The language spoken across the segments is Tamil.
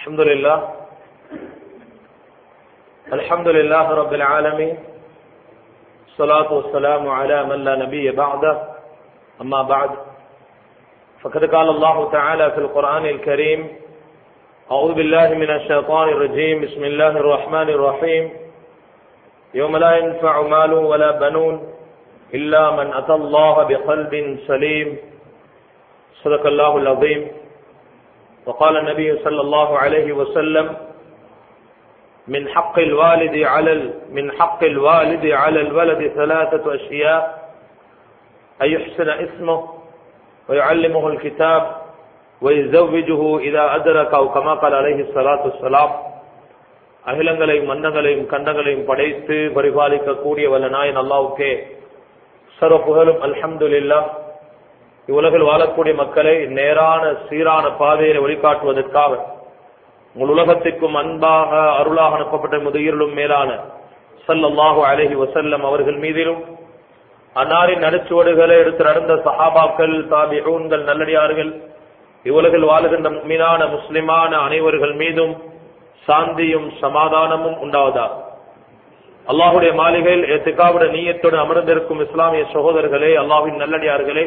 الحمد لله الحمد لله رب العالمين الصلاة والسلام على من لا نبي بعده أما بعد فقد قال الله تعالى في القرآن الكريم أعوذ بالله من الشيطان الرجيم بسم الله الرحمن الرحيم يوم لا ينفع مال ولا بنون إلا من أتى الله بقلب سليم صدق الله العظيم وقال النبي صلى الله عليه وسلم من حق الوالد على ال... من حق الوالد على الولد ثلاثة أشياء أن يحسن اسمه ويعلمه الكتاب ويزوجه إذا أدرك أو كما قال عليه الصلاة والسلام அகிலங்களையும் மன்னங்களையும் கண்டங்களையும் படைத்து பரிபாலிக்கக்கூடிய வல்ல நாயன் அல்லாவுக்கே சர்வ புகழும் அல்ஹம்துலில்லா இவ்வுலகில் வாழக்கூடிய மக்களை நேரான சீரான பாதையை வழிகாட்டுவதற்காக உங்கள் உலகத்திற்கும் அன்பாக அருளாக அனுப்பப்பட்ட முதியிலும் மேலான சல்லல்லாஹு அலஹி வசல்லம் அவர்கள் மீதிலும் அன்னாரின் நடுச்சுவடுகளை எடுத்து நடந்த சஹாபாக்கள் தாபிஊன்கள் நல்லடியார்கள் இவ்வுலகில் வாழுகின்ற மீனான முஸ்லிமான அனைவர்கள் மீதும் சாந்தியும் சமாதானமும் உண்டாவதா அல்லாஹுடைய மாளிகையில் எத்துக்காவுடைய நீயத்தோடு அமர்ந்திருக்கும் இஸ்லாமிய சகோதரர்களே அல்லாஹின் நல்லடியார்களே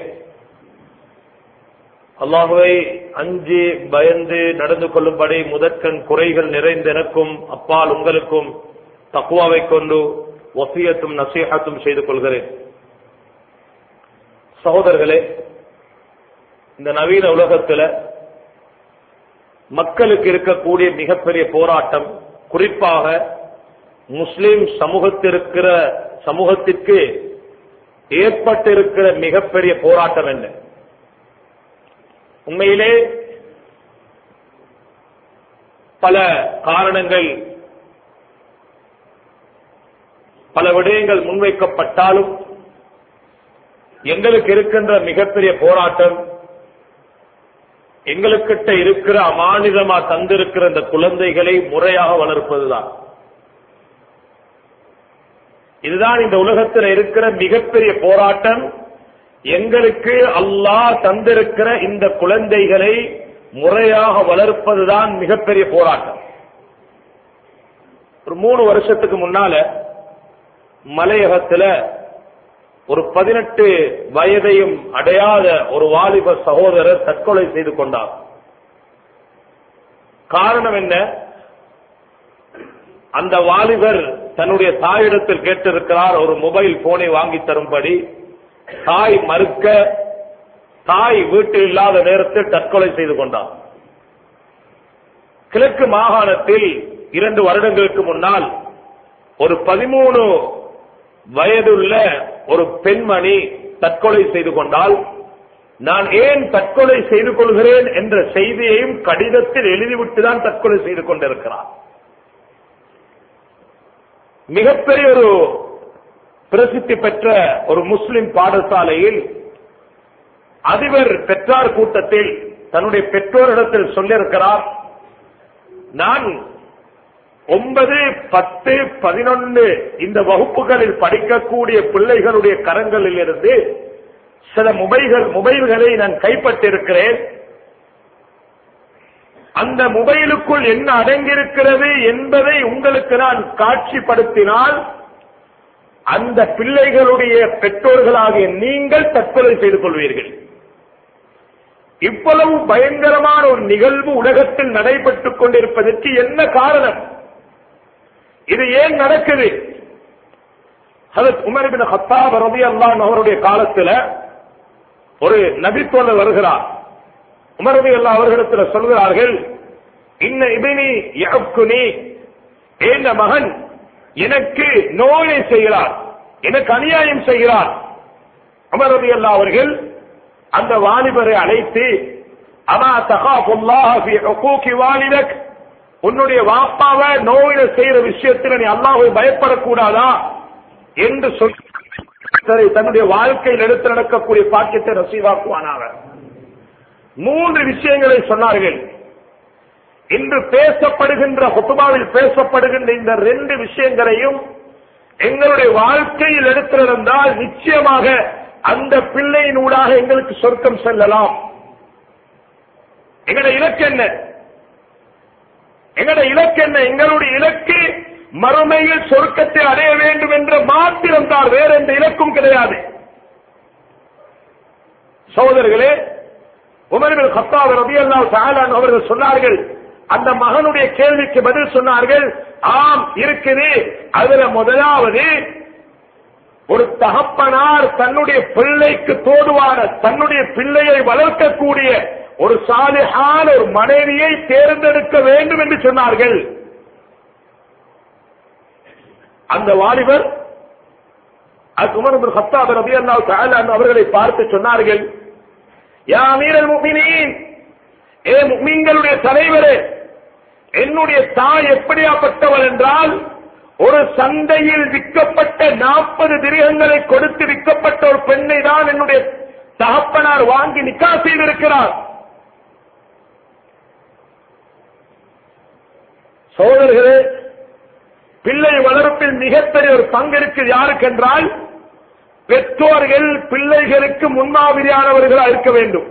அல்லாஹுவை அஞ்சு பயந்து நடந்து கொள்ளும்படி முதற்கண் குறைகள் நிறைந்த எனக்கும் அப்பால் உங்களுக்கும் தக்குவாவை கொண்டு வசியத்தும் நசீகத்தும் செய்து கொள்கிறேன் சகோதரர்களே இந்த நவீன உலகத்துல மக்களுக்கு இருக்கக்கூடிய மிகப்பெரிய போராட்டம் குறிப்பாக முஸ்லிம் சமூகத்திற்கிற சமூகத்திற்கு ஏற்பட்டிருக்கிற மிகப்பெரிய போராட்டம் என்ன உண்மையிலே பல காரணங்கள் பல விடயங்கள் முன்வைக்கப்பட்டாலும் எங்களுக்கு இருக்கின்ற மிகப்பெரிய போராட்டம் எங்களுக்கிட்ட இருக்கிற அமானிதமா தந்திருக்கிற இந்த குழந்தைகளை முறையாக வளர்ப்பதுதான் இதுதான் இந்த உலகத்தில் இருக்கிற மிகப்பெரிய போராட்டம் எங்களுக்கு அல்லாஹ் தந்திருக்கிற இந்த குழந்தைகளை முறையாக வளர்ப்பதுதான் மிகப்பெரிய போராட்டம் ஒரு மூணு வருஷத்துக்கு முன்னால மலையகத்துல ஒரு பதினெட்டு வயதையும் அடையாத ஒரு வாலிப சகோதரர் தற்கொலை செய்து கொண்டார் காரணம் என்ன அந்த வாலிபர் தன்னுடைய தாயிடத்தில் கேட்டிருக்கிறார் ஒரு மொபைல் போனை வாங்கி தரும்படி தாய் மறுக்க தாய் வீட்டில் இல்லாத நேரத்தில் தற்கொலை செய்து கொண்டார் கிழக்கு மாகாணத்தில் இரண்டு வருடங்களுக்கு முன்னால் ஒரு பதிமூணு வயதுள்ள ஒரு பெண்மணி தற்கொலை செய்து கொண்டால் நான் ஏன் தற்கொலை செய்து கொள்கிறேன் என்ற செய்தியையும் கடிதத்தில் எழுதிவிட்டுதான் தற்கொலை செய்து கொண்டிருக்கிறார் மிகப்பெரிய ஒரு பிரசித்தி பெற்ற ஒரு முஸ்லிம் பாடசாலையில் அதிபர் பெற்றார் கூட்டத்தில் தன்னுடைய பெற்றோரிடத்தில் சொல்லியிருக்கிறார் நான் ஒன்பது பத்து பதினொன்று இந்த வகுப்புகளில் படிக்கக்கூடிய பிள்ளைகளுடைய கரங்களில் இருந்து சில மொபைல்கள் மொபைல்களை நான் கைப்பற்றிருக்கிறேன் அந்த மொபைலுக்குள் என்ன அடங்கியிருக்கிறது என்பதை உங்களுக்கு நான் காட்சிப்படுத்தினால் அந்த பிள்ளைகளுடைய பெற்றோர்களாகிய நீங்கள் தற்கொலை செய்து கொள்வீர்கள் இவ்வளவு பயங்கரமான ஒரு நிகழ்வு உலகத்தில் நடைபெற்றுக் கொண்டிருப்பதற்கு என்ன காரணம் இது ஏன் நடக்குது உமர் பின் ஹத்தாப் ரவி அல்லான் அவருடைய காலத்துல ஒரு நபித்தோல வருகிறார் உமர் ரவி அல்லா அவர்களிடத்தில் சொல்கிறார்கள் இன்ன இபினி யக்குனி என் மகன் எனக்கு நோயை செய்கிறார் எனக்கு அநியாயம் செய்கிறார் உமர் ரவி அல்லா அவர்கள் அந்த வாலிபரை அழைத்து அமா தகா வாலிபக் உன்னுடைய வாப்பாவை நோயில செய்யற விஷயத்தில் நீ அல்லாஹை பயப்படக்கூடாதா என்று சொல்லி தன்னுடைய வாழ்க்கையில் எடுத்து நடக்கக்கூடிய பாக்கியத்தை ரசீவாக்குவானாக மூன்று விஷயங்களை சொன்னார்கள் இன்று பேசப்படுகின்ற ஹொத்துபாவில் பேசப்படுகின்ற இந்த ரெண்டு விஷயங்களையும் எங்களுடைய வாழ்க்கையில் எடுத்திருந்தால் நிச்சயமாக அந்த பிள்ளையின் ஊடாக எங்களுக்கு சொர்க்கம் செல்லலாம் எங்களுடைய இலக்கு என்ன இலக்கு என்ன எங்களுடைய இலக்கு மறுமையில் சொர்க்கத்தை அடைய வேண்டும் என்ற மாத்திரம் தான் வேற எந்த இலக்கும் கிடையாது சகோதரர்களே உமர்கள் கத்தாப் ரபியல்லாஹு தஆலா அவர்கள் சொன்னார்கள் அந்த மகனுடைய கேள்விக்கு பதில் சொன்னார்கள் ஆம் இருக்குது அதுல முதலாவது ஒரு தகப்பனார் தன்னுடைய பிள்ளைக்கு தோதுவான தன்னுடைய பிள்ளையை வளர்க்கக்கூடிய ஒரு சாலிஹான ஒரு மனைவியை தேர்ந்தெடுக்க வேண்டும் என்று சொன்னார்கள் அந்த வாலிபர் உமர் பின் கத்தாப் ரலியல்லாஹு தஆலா அன்ஹு அவர்களை பார்த்து சொன்னார்கள் யா அமீரல் முஃமினீன் ஏ முஃமின்களுடைய தலைவரே என்னுடைய தாய் எப்படியாப்பட்டவள் என்றால் ஒரு சந்தையில் விற்கப்பட்ட நாற்பது திரகங்களை கொடுத்து விற்கப்பட்ட ஒரு பெண்ணை தான் என்னுடைய தகப்பனார் வாங்கி நிக்கா செய்திருக்கிறார் சோதர்களே பிள்ளை வளர்ப்பில் மிகப்பெரிய ஒரு பங்கு இருக்கு யாருக்கு என்றால் பெற்றோர்கள் பிள்ளைகளுக்கு முன்மாதிரியானவர்களாக இருக்க வேண்டும்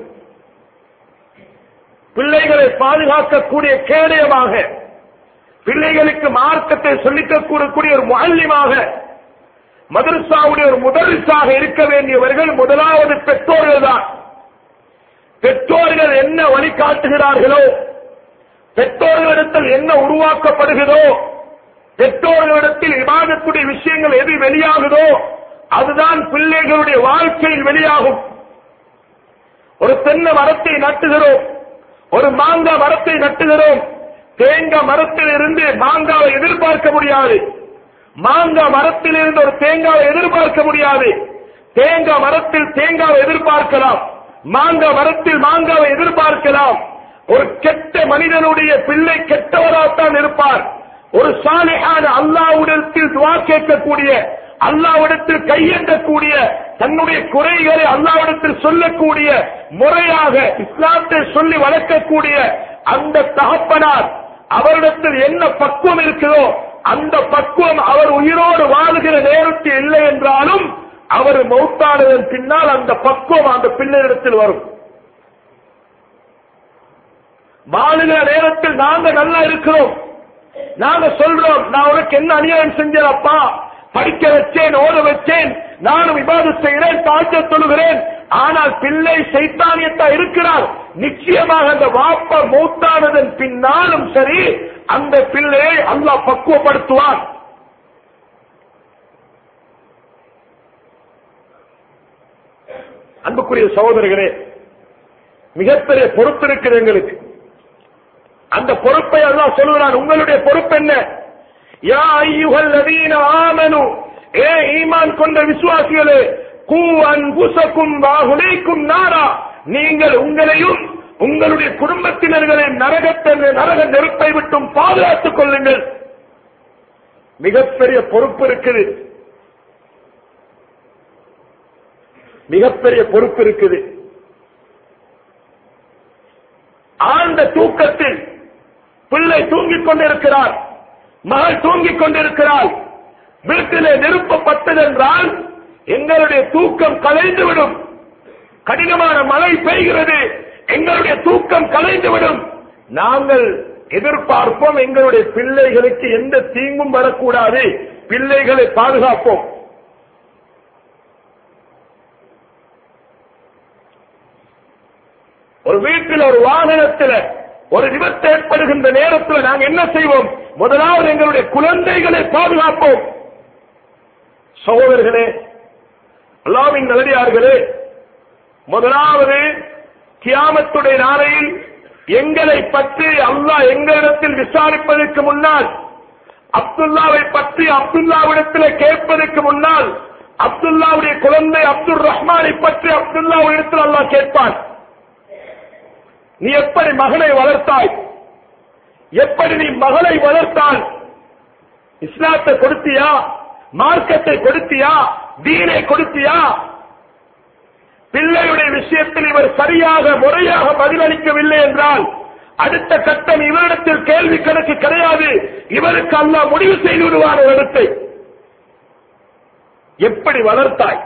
பிள்ளைகளை பாதுகாக்கக்கூடிய கேடயமாக பிள்ளைகளுக்கு மார்க்கத்தை சொல்லிக் கூடக்கூடிய ஒரு முகல்லிமாக மதரசாவுடைய ஒரு முதலிசாக இருக்க வேண்டியவர்கள் முதலாவது பெற்றோர்கள் தான் பெற்றோர்கள் என்ன வழிகாட்டுகிறார்களோ பெற்றோர்களிடத்தில் என்ன உருவாக்கப்படுகிறதோ பெற்றோர்களிடத்தில் விவாதத்துடைய விஷயங்கள் எது வெளியாகுதோ அதுதான் பிள்ளைகளுடைய வாழ்க்கையில் வெளியாகும் ஒரு தென்னை மரத்தை நட்டுகிறோம் ஒரு மாங்காய் மரத்தை நட்டுகிறோம் தேங்காய் மரத்தில் இருந்து மாங்காவை எதிர்பார்க்க முடியாது மாங்காய் மரத்தில் இருந்து ஒரு தேங்காவை எதிர்பார்க்க முடியாது தேங்காய் மரத்தில் தேங்காவை எதிர்பார்க்கலாம் மாங்காய் மரத்தில் மாங்காவை எதிர்பார்க்கலாம் ஒரு கெட்ட மனிதனுடைய பிள்ளை கெட்டவராகத்தான் இருப்பார் ஒரு சாலிஹான அல்லாவிடத்தில் துவா கேட்கக்கூடிய அல்லாவிடத்தில் கையேண்டக்கூடிய தன்னுடைய குறைகளை அல்லாவிடத்தில் சொல்லக்கூடிய முறையாக இஸ்லாத்தை சொல்லி வளர்க்கக்கூடிய அந்த தகப்பனார் அவரிடத்தில் என்ன பக்குவம் இருக்குதோ அந்த பக்குவம் அவர் உயிரோடு வாழுகிற நேரத்தில் இல்லை என்றாலும் அவர் மௌத்தானதன் பின்னால் அந்த பக்குவம் அந்த பிள்ளையிடத்தில் வரும் வாழுகிற நேரத்தில் நாங்க நல்லா இருக்கிறோம் நாங்க சொல்றோம் நான் உனக்கு என்ன அநியாயம் செஞ்சேனப்பா படிக்க வச்சேன் ஓத வச்சேன் நானும் விவாத செய்கிறேன் தாழ்த்த சொல்லுகிறேன் ஆனால் பிள்ளை சைத்தானியத்தா இருக்கிறார் நிச்சயமாக அந்த வாப்ப மூத்தானதன் பின்னாலும் சரி அந்த பிள்ளையை அல்லாஹ் பக்குவப்படுத்துவான் அன்புக்குரிய சகோதரர்களே மிகப்பெரிய பொறுப்பு இருக்குது எங்களுக்கு அந்த பொறுப்பை அல்லாஹ் சொல்லுகிறான் உங்களுடைய பொறுப்பு என்ன யா ஐயுகள் நவீன ஆமனு ஏ ஈமான் கொண்ட விசுவாசிகளே கூ அன்புசக்கும் வாகுலைக்கும் நாரா நீங்கள் உங்களையும் உங்களுடைய குடும்பத்தினர்களை நரகத்தை நரக நெருப்பை விட்டும் பாதுகாத்துக் கொள்ளுங்கள் மிகப்பெரிய பொறுப்பு இருக்குது மிகப்பெரிய பொறுப்பு இருக்குது ஆழ்ந்த தூக்கத்தில் பிள்ளை தூங்கிக் கொண்டிருக்கிறார் மகள் தூங்கிக் கொண்டிருக்கிறாள் வீட்டிலே நெருப்பப்பட்டதென்றால் எங்களுடைய தூக்கம் கலைந்துவிடும் கடினமான மழை பெய்கிறது எங்களுடைய தூக்கம் கலைந்துவிடும் நாங்கள் எதிர்பார்ப்போம் எங்களுடைய பிள்ளைகளுக்கு எந்த தீங்கும் வரக்கூடாது பிள்ளைகளை பாதுகாப்போம் ஒரு வீட்டில் ஒரு வாகனத்தில் ஒரு விபத்து ஏற்படுகின்ற நேரத்தில் நாங்கள் என்ன செய்வோம் முதலாவது எங்களுடைய குழந்தைகளை பாதுகாப்போம் சகோதரர்களே அல்லாவின் நல்லடியார்களே முதலாவது கியாமத்துடைய நாளையில் எங்களை பற்றி அல்லாஹ் எங்களிடத்தில் விசாரிப்பதற்கு முன்னால் அப்துல்லாவை பற்றி அப்துல்லாவிடத்தில் கேட்பதற்கு முன்னால் அப்துல்லாவுடைய குழந்தை அப்துல் ரஹ்மானை பற்றி அப்துல்லாவிடத்தில் அல்லாஹ் கேட்பான் நீ எப்படி மகனை வளர்த்தாய் எப்படி நீ மகளை வளர்த்தால் இஸ்லாத்தை கொடுத்தியா மார்க்கத்தை கொடுத்தியா தீனை கொடுத்தியா பிள்ளையுடைய விஷயத்தில் இவர் சரியாக முறையாக பதிலளிக்கவில்லை என்றால் அடுத்த கட்டம் இவரிடத்தில் கேள்வி கணக்கு கிடையாது இவருக்கு அல்லாஹ் முடிவு செய்து விடுவார் ஒரு இடத்தை எப்படி வளர்த்தாய்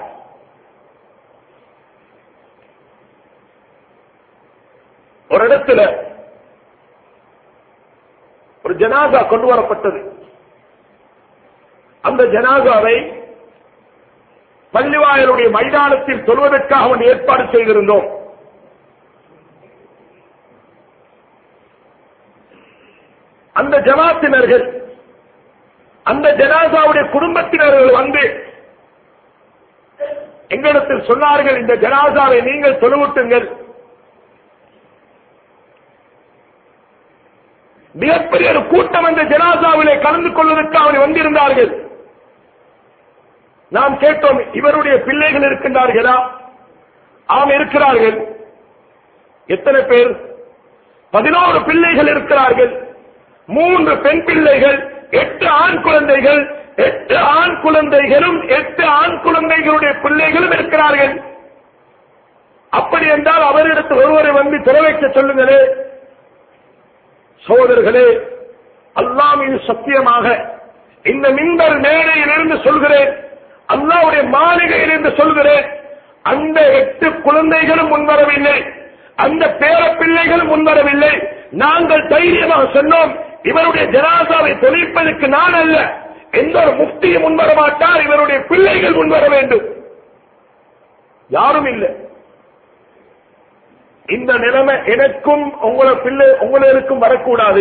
ஒரு இடத்துல ஒரு ஜனாசா கொண்டு வரப்பட்டது அந்த ஜனாசாவை பள்ளிவாயலுடைய மைதானத்தில் சொல்வதற்காக அவன் ஏற்பாடு செய்திருந்தோம் அந்த ஜமாத்தினர்கள் அந்த ஜனாசாவுடைய குடும்பத்தினர்கள் வந்து எங்களிடத்தில் சொன்னார்கள் இந்த ஜனாசாவை நீங்கள் தொழுவிட்டுங்கள் மிகப்பெரிய ஒரு கூட்டம் அந்த ஜனாசாவிலே கலந்து கொள்வதற்கு அவர் வந்திருந்தார்கள் நாம் கேட்டோம் இவருடைய பிள்ளைகள் இருக்கின்றார்களா ஆம் இருக்கிறார்கள் எத்தனை பேர் பதினோரு பிள்ளைகள் இருக்கிறார்கள் மூன்று பெண் பிள்ளைகள் எட்டு ஆண் குழந்தைகள் எட்டு ஆண் குழந்தைகளும் எட்டு ஆண் குழந்தைகளுடைய பிள்ளைகளும் இருக்கிறார்கள் அப்படி என்றால் அவரிடத்தில் ஒருவரை வந்து திறவைக்க சொல்லுங்களே சோதர்களே அல்லாஹ் மீது சத்தியமாக இந்த மின்பர் மேடையில் இருந்து சொல்கிறேன் அல்லாவுடைய மாளிகையில் இருந்து சொல்கிறேன் அந்த எட்டு குழந்தைகளும் முன்வரவில்லை அந்த பேர பிள்ளைகளும் முன்வரவில்லை நாங்கள் தைரியமாக சொன்னோம் இவருடைய ஜனாசாவை தொழிற்பதற்கு நான் அல்ல எந்த ஒரு முஃப்தியும் முன்வர மாட்டார் இவருடைய பிள்ளைகள் முன்வர வேண்டும் யாரும் இல்லை இந்த நிலைமை எனக்கும் உங்களை பிள்ளை உங்களுக்கும் வரக்கூடாது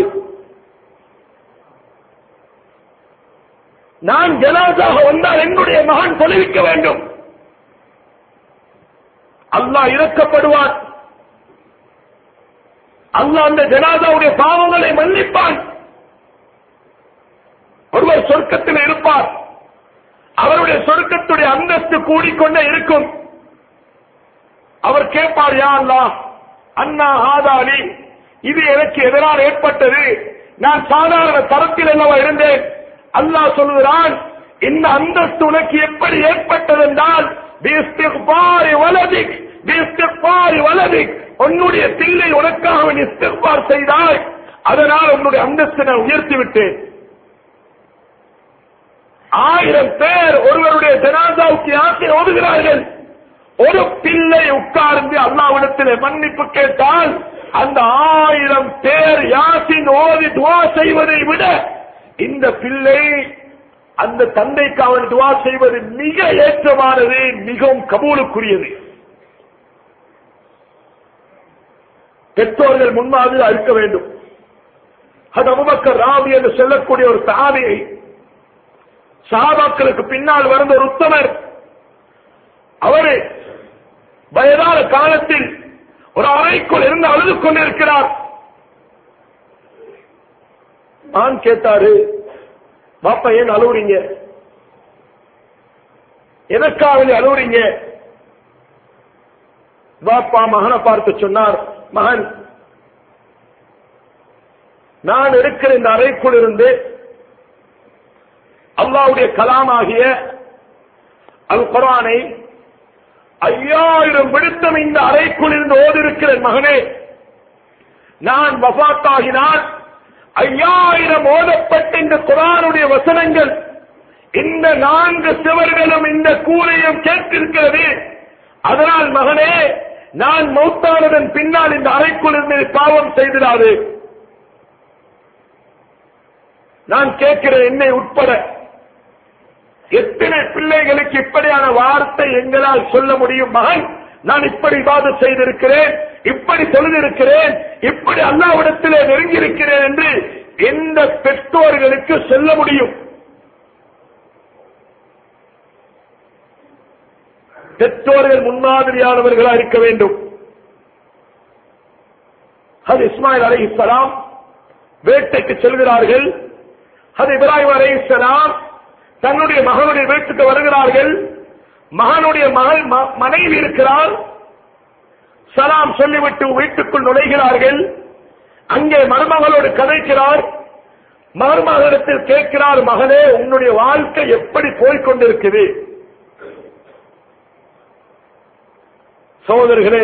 நான் ஜனாசாக வந்தால் என்னுடைய மகன் தொலைவிக்க வேண்டும் அல்லாஹ் இறக்கப்படுவான் அல்லாஹ் அந்த ஜனாதாவுடைய பாவங்களை மன்னிப்பான் ஒருவர் சொர்க்கத்தில் இருப்பார் அவருடைய சொர்க்கத்துடைய அந்தஸ்து கூடிக்கொண்டே இருக்கும் அவர் கேட்பார் யா அல்லாஹ் அண்ணா ஆதாலி இது எனக்கு எதனால் ஏற்பட்டது நான் சாதாரண தரத்தில் அல்லவா இருந்தேன் அல்லாஹ் சொல்கிறான் இந்த அந்தஸ்து உனக்கு எப்படி ஏற்பட்டது என்றால் பிஸ்திக்பாரி வலதிக் பிஸ்திக்பாரி வலதிக் உன்னுடைய பிள்ளை உனக்காக அவன் இஸ்திக்பார் செய்தாய் அதனால் உன்னுடைய அந்தஸ்தை நான் உயர்த்தி விட்டேன் ஆயிரம் பேர் ஒருவருடைய ஜனாதாவுக்கு யாத்திரை ஓதுகிறார்கள் ஒரு பிள்ளை உட்கார்ந்து அல்லாவிடத்தில் மன்னிப்பு கேட்டால் அந்த ஆயிரம் பேர் யாசின் ஓதி துவா செய்வதை விட இந்த பிள்ளை அந்த தந்தைக்கு அவன் துவா செய்வது மிக ஏற்றமானது மிகவும் கபூலுக்குரியது பெற்றோர்கள் முன்மாதிரி இருக்க வேண்டும் அது அபுபக்கர் ராபி என்று சொல்லக்கூடிய ஒரு சாதியை சஹாபாக்களுக்கு பின்னால் வந்த ஒரு உத்தமர் அவரு வயதான காலத்தில் ஒரு அறைக்குள் இருந்து அழுது கொண்டிருக்கிறார் நான் கேட்டாரு பாப்பா ஏன் அழுவுறீங்க எதற்காக அழுவுறீங்க பாப்பா மகனை பார்த்து சொன்னார் மகன் நான் இருக்கிற இந்த அறைக்குள் இருந்து அல்லாவுடைய கலாமாகிய அல் குரானை ஐயாயிரம் விடுத்தம் இந்த அறைக்குள் இருந்து ஓதிருக்கிறேன் மகனே நான் வபாத்தாகினால் ஐயாயிரம் ஓதப்பட்ட இந்த குரானுடைய வசனங்கள் இந்த நான்கு சிவர்களும் இந்த கூரையும் கேட்டிருக்கிறது அதனால் மகனே நான் மௌத்தானதன் பின்னால் இந்த அறைக்குள் இருந்து பாவம் செய்திடாது நான் கேட்கிறேன் என்னை உட்பட எத்தனை பிள்ளைகளுக்கு இப்படியான வார்த்தை எங்களால் சொல்ல முடியும் மகன் நான் இப்படி வாதம் செய்திருக்கிறேன் இப்படி சொல்லிருக்கிறேன் இப்படி அல்லாவிடத்திலே நெருங்கியிருக்கிறேன் என்று எந்த பெற்றோர்களுக்கு சொல்ல முடியும் பெற்றோர்கள் முன்மாதிரியானவர்களா இருக்க வேண்டும் அது இஸ்மாயில் அலை இஸ்லாம் வேட்டைக்கு செல்கிறார்கள் அது இப்ராஹிம் அலை இஸ்லாம் தன்னுடைய மகனுடைய வீட்டுக்கு வருகிறார்கள் மகனுடைய மகள் ம- மனைவி இருக்கிறார் சலாம் சொல்லிவிட்டு வீட்டுக்குள் நுழைகிறார்கள் அங்கே மருமகளோடு கதைக்கிறார் மருமகளிடத்தில் கேட்கிறார் மகனே உன்னுடைய வாழ்க்கை எப்படி போய்க்கொண்டிருக்குது சகோதரர்களே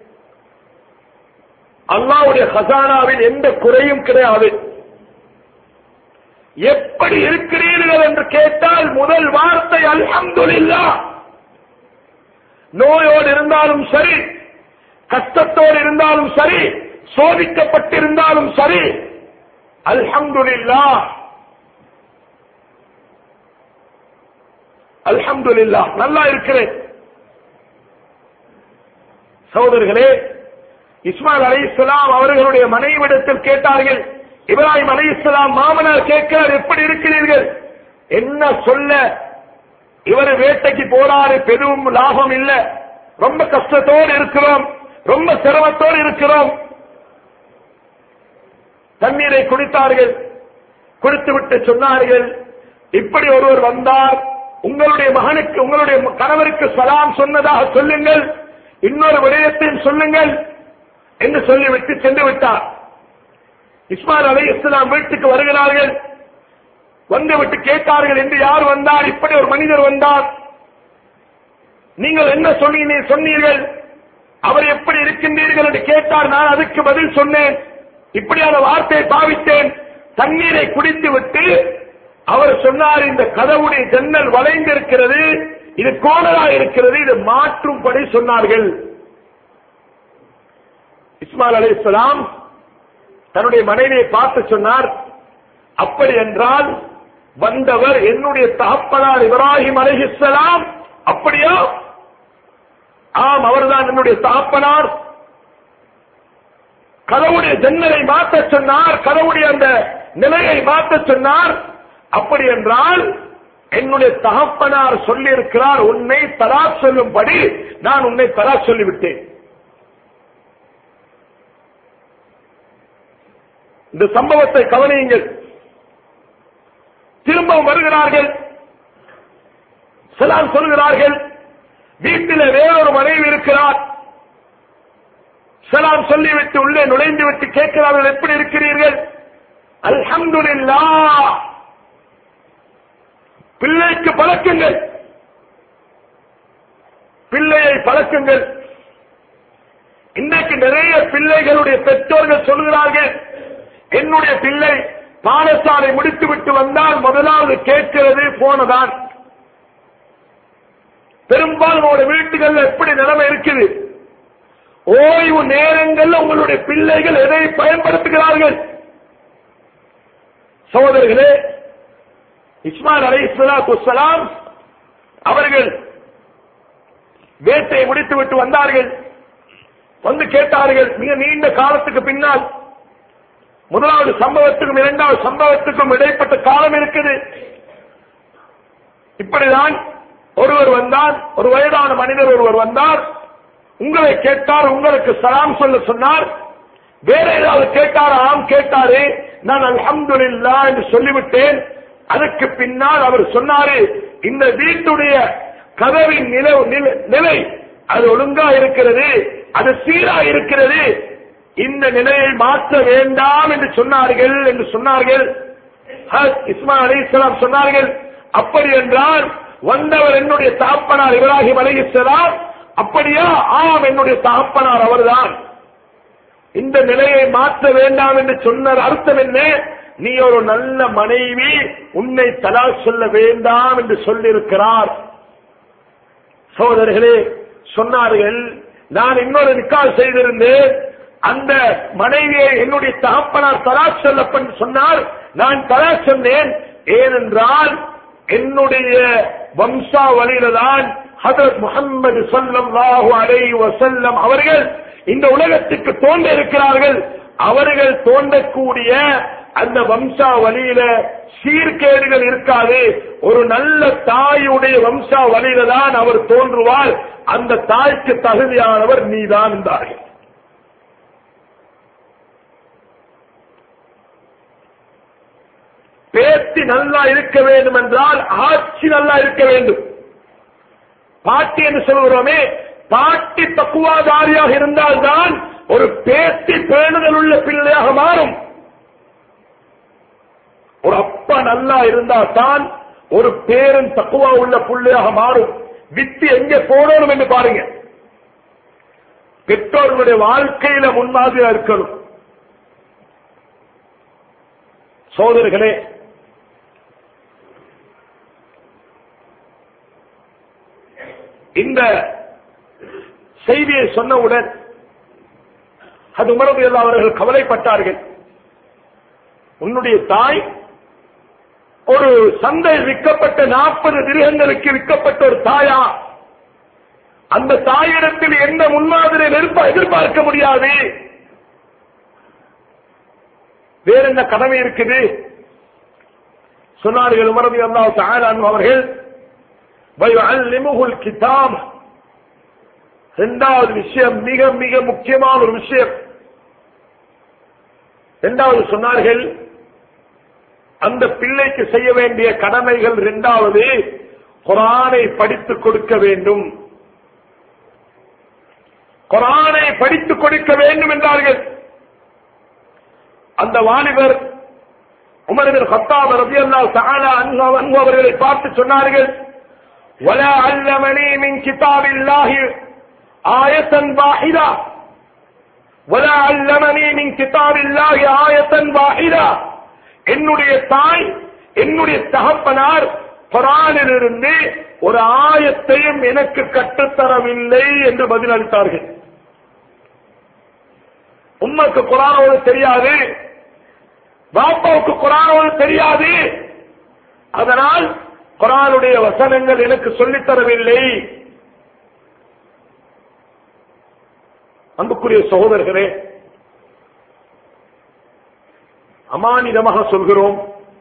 அல்லாவுடைய ஹசானாவில் எந்த குறையும் கிடையாது எப்படி இருக்கிறீர்கள் என்று கேட்டால் முதல் வார்த்தை அல்ஹம்துலில்லா நோயோடு இருந்தாலும் சரி கஷ்டத்தோடு இருந்தாலும் சரி சோதிக்கப்பட்டிருந்தாலும் சரி அல்ஹம்துலில்லாஹ் அல்ஹம்துலில்லாஹ் நல்லா இருக்கிறேன் சகோதரர்களே இஸ்மாயில் அலைஹிஸ்ஸலாம் அவர்களுடைய மனைவிடத்தில் கேட்டார்கள் இப்ராஹிம் அலைஹிஸ்ஸலாம் மாமனார் கேட்கிறார் எப்படி இருக்கிறீர்கள் என்ன சொல்ல இவர் வேட்டைக்கு போறாரு பெரும் லாபம் இல்ல ரொம்ப கஷ்டத்தோடு இருக்கிறோம் ரொம்ப சிரமத்தோடு இருக்கிறோம் தண்ணீரை குடித்தார்கள் குடித்துவிட்டு சொன்னார்கள் இப்படி ஒருவர் வந்தார் உங்களுடைய மகனுக்கு உங்களுடைய கணவருக்கு சலாம் சொன்னதாக சொல்லுங்கள் இன்னொரு விடயத்தையும் சொல்லுங்கள் என்று சொல்லிவிட்டு சென்று விட்டார் இஸ்மாயில் அலை இஸ்லாம் வீட்டுக்கு வருகிறார்கள் வந்துவிட்டு கேட்டார்கள் என்று யார் வந்தார் இப்படி ஒரு மனிதர் வந்தார் நீங்கள் என்ன சொன்னீங்க சொன்னீர்கள் அவர் எப்படி இருக்கின்றீர்கள் என்று கேட்டார் நான் அதுக்கு பதில் சொன்னேன் இப்படியான வார்த்தையை பாவித்தேன் தண்ணீரை குடித்து விட்டு அவர் சொன்னார் இந்த கதவுடைய ஜன்னல் வளைந்திருக்கிறது இது கோணலா இருக்கிறது இது மாற்றும்படி சொன்னார்கள் இஸ்மாயில் அலி இஸ்லாம் தன்னுடைய மனைவியை பார்த்து சொன்னார் அப்படி என்றால் வந்தவர் என்னுடைய தகப்பனார் இப்ராஹிம் அலிஹிஸ்லாம் அப்படியா ஆம் அவர்தான் என்னுடைய தகப்பனார் கதவுடைய ஜன்னலை மாற்ற சொன்னார் கதவுடைய அந்த நிலையை மாற்ற சொன்னார் அப்படி என்றால் என்னுடைய தகப்பனார் சொல்லியிருக்கிறார் உன்னை தரா சொல்லும்படி நான் உன்னை தரா சொல்லிவிட்டேன் இந்த சம்பவத்தை கவனியுங்கள் திரும்பவும் வருகிறார்கள் சலாம் சொல்கிறார்கள் வீட்டில் வேறொரு மனைவி இருக்கிறார் சலாம் சொல்லிவிட்டு உள்ளே நுழைந்து விட்டு கேட்கிறார்கள் எப்படி இருக்கிறீர்கள் அல்ஹம்துலில்லா பிள்ளைக்கு பழக்குங்கள் பிள்ளையை பழக்குங்கள் இன்றைக்கு நிறைய பிள்ளைகளுடைய பெற்றோர்கள் சொல்கிறார்கள் என்னுடைய பிள்ளை பாடசாலை முடித்து விட்டு வந்தால் முதலாவது கேட்கிறது போனதான் பெரும்பாலும் வீட்டுகள்ல எப்படி நிலைமை இருக்குது ஓய்வு நேரங்கள்ல உங்களுடைய பிள்ளைகள் எதை பயன்படுத்துகிறார்கள் சகோதரர்களே இஸ்மாயில் அலை இஸ்லாத்துலாம் அவர்கள் வேட்டையை முடித்துவிட்டு வந்தார்கள் வந்து கேட்டார்கள் மிக நீண்ட காலத்துக்கு பின்னால் முதலாவது சம்பவத்துக்கும் இரண்டாவது சம்பவத்துக்கும் இடைப்பட்ட காலம் இருக்குது இப்படிதான் ஒருவர் வந்தார் ஒரு வயதான மனிதர் ஒருவர் வந்தார் உங்களை கேட்டார் உங்களுக்கு சலாம் சொல்ல சொன்னார் வேற ஏதாவது கேட்டார் ஆம் கேட்டாரு நான் அல்ஹம்துலில்லா என்று சொல்லிவிட்டேன் அதுக்கு பின்னால் அவர் சொன்னாரு இந்த வீட்டுடைய கதவின் நிலை நிலை- நிலை அது ஒழுங்கா இருக்கிறது அது சீரா இருக்கிறது இந்த நிலையை மாற்ற வேண்டாம் என்று சொன்னார்கள் என்று சொன்னார்கள் ஹஸ் இஸ்மா அலி இஸ்லாம் சொன்னார்கள் அப்படி என்றால் வந்தவர் என்னுடைய தகப்பனார் இப்ராஹிம் அலி இஸ்லாம் அப்படியா ஆம் என்னுடைய தகப்பனார் அவர்தான் இந்த நிலையை மாற்ற வேண்டாம் என்று சொன்ன அர்த்தம் என்ன நீ ஒரு நல்ல மனைவி உன்னை தலா சொல்ல வேண்டாம் என்று சொல்லியிருக்கிறார் சகோதரர்களே சொன்னார்கள் நான் இன்னொரு நிக்கால் செய்திருந்தேன் அந்த மனைவியை என்னுடைய தகப்பனார் தலா சொல்லப்பன் சொன்னார் நான் தலா சொன்னேன் ஏனென்றால் என்னுடைய வம்சாவளியில தான் ஹதரத் முகமது ஸல்லல்லாஹு அலைஹி வஸல்லம் அவர்கள் இந்த உலகத்துக்கு தோன்ற இருக்கிறார்கள் அவர்கள் தோன்றக்கூடிய அந்த வம்சாவளியில சீர்கேடுகள் இருக்காது ஒரு நல்ல தாயுடைய வம்சாவளியில தான் அவர் தோன்றுவார் அந்த தாய்க்கு தகுதியானவர் நீதான் என்றார்கள் பேத்தி நல்லா இருக்க வேண்டும் என்றால் ஆட்சி நல்லா இருக்க வேண்டும் பாட்டி என்று சொல்கிறோமே பாட்டி தக்குவாதாரியாக இருந்தால்தான் ஒரு பேத்தி பேணுதல் உள்ள பிள்ளையாக மாறும் ஒரு அப்பா நல்லா இருந்தால் தான் ஒரு பேரன் தக்குவா உள்ள பிள்ளையாக மாறும் வித்து எங்கே போடணும் என்று பாருங்க பெற்றோர்களுடைய வாழ்க்கையில முன்மாதிரியா இருக்கணும் சோதர்களே இந்த செய்தியை சொன்னவுடன் அது உமரது அவர்கள் கவலைப்பட்டார்கள் உன்னுடைய தாய் ஒரு சந்தையில் விற்கப்பட்ட நாற்பது திருகங்களுக்கு விற்கப்பட்ட ஒரு தாயா அந்த தாயிடத்தில் எந்த முன்மாதிரி நெருப்ப எதிர்பார்க்க முடியாது வேற என்ன கடமை இருக்குது சொன்னார்கள் உமரதி அல்லாஹ் தஆலான் அவர்கள் வயுஅல்லிமுஹுல் கிதாப் இரண்டாவது விஷயம் மிக மிக முக்கியமான ஒரு விஷயம் இரண்டாவது சொன்னார்கள் அந்த பிள்ளைக்கு செய்ய வேண்டிய கடமைகள் இரண்டாவது குரானை படித்துக் கொடுக்க வேண்டும் குரானை படித்துக் கொடுக்க வேண்டும் என்றார்கள் அந்த வாலிபர் உமரபின் ஹத்தாப் ரபியல்லாஹு தஆலா அன்ஹு அன்ஹு அவர்களை பார்த்து சொன்னார்கள் ولا علمني من كتاب الله آية واحدة ولا علمني من كتاب الله آية واحدة என்னுடைய தாய் என்னுடைய தகப்பனார் குரானிலிருந்து ஒரு ஆயத்தையும் எனக்கு கற்றுத்தரவில்லை என்று பதிலளித்தார்கள் உம்மக்கு குரானோடு தெரியாது பாப்பாவுக்கு குரானோடு தெரியாது அதனால் குரானுடைய வசனங்கள் எனக்கு சொல்லித் தரவில்லை அன்புக்குரிய சகோதரர்களே அமானிதமாக சொல்கிறோம்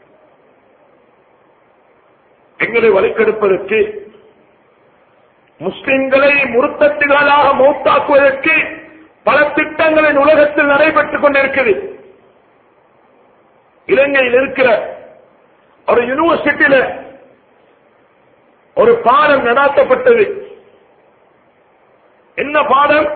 எங்களை வழிக்கெடுப்பதற்கு முஸ்லிம்களை முருத்தத்துகளாக மௌத்தாக்குவதற்கு பல திட்டங்களின் உலகத்தில் நடைபெற்றுக் கொண்டிருக்கிறது இலங்கையில் இருக்கிற ஒரு யூனிவர்சிட்டியில ஒரு பாடம் நடாத்தப்பட்டது என்ன பாடம்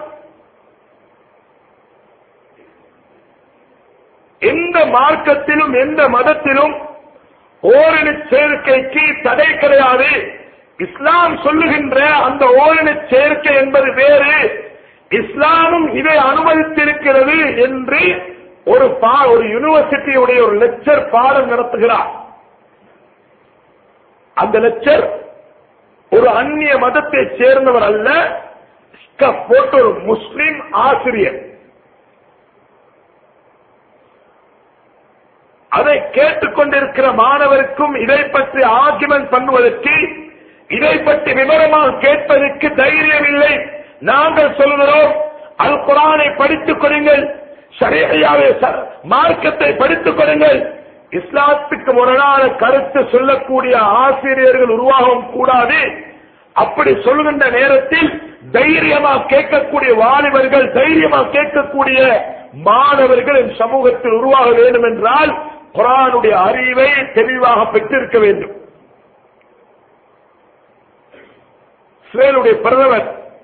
எந்த மார்க்கத்திலும் எந்த மதத்திலும் ஓரணி சேர்க்கைக்கு தடை கிடையாது இஸ்லாம் சொல்லுகின்ற அந்த ஓரணி சேர்க்கை என்பது வேறு இஸ்லாமும் இதை அனுமதித்திருக்கிறது என்று ஒரு பா- ஒரு யூனிவர்சிட்டியுடைய ஒரு லெக்சர் பாடம் நடத்துகிறார் அந்த லெக்சர் ஒரு அந்நிய மதத்தை சேர்ந்தவர் அல்ல ஸ்கப் போட்ட ஒரு முஸ்லிம் ஆசிரியர் அதை கேட்டுக்கொண்டிருக்கிற மாணவருக்கும் இதை பற்றி ஆர்குமெண்ட் பண்ணுவதற்கு இதை பற்றி விவரமாக கேட்பதற்கு தைரியம் இல்லை நாங்கள் சொல்கிறோம் அல் குரானை படித்துக் கொடுங்கள் சரியாவே மார்க்கத்தை படித்துக் கொடுங்கள் இஸ்லாத்துக்கு முரணான கருத்து சொல்லக்கூடிய ஆசிரியர்கள் உருவாகவும் கூடாது அப்படி சொல்லுகின்ற நேரத்தில் தைரியமா கேட்கக்கூடிய வாலிபர்கள் தைரியமா கேட்கக்கூடிய மாணவர்கள் இந்த சமூகத்தில் உருவாக வேண்டும் என்றால் குரானுடைய அறிவை தெளிவாக பெற்றிருக்க வேண்டும் இஸ்ரேலுடைய பிரதமர்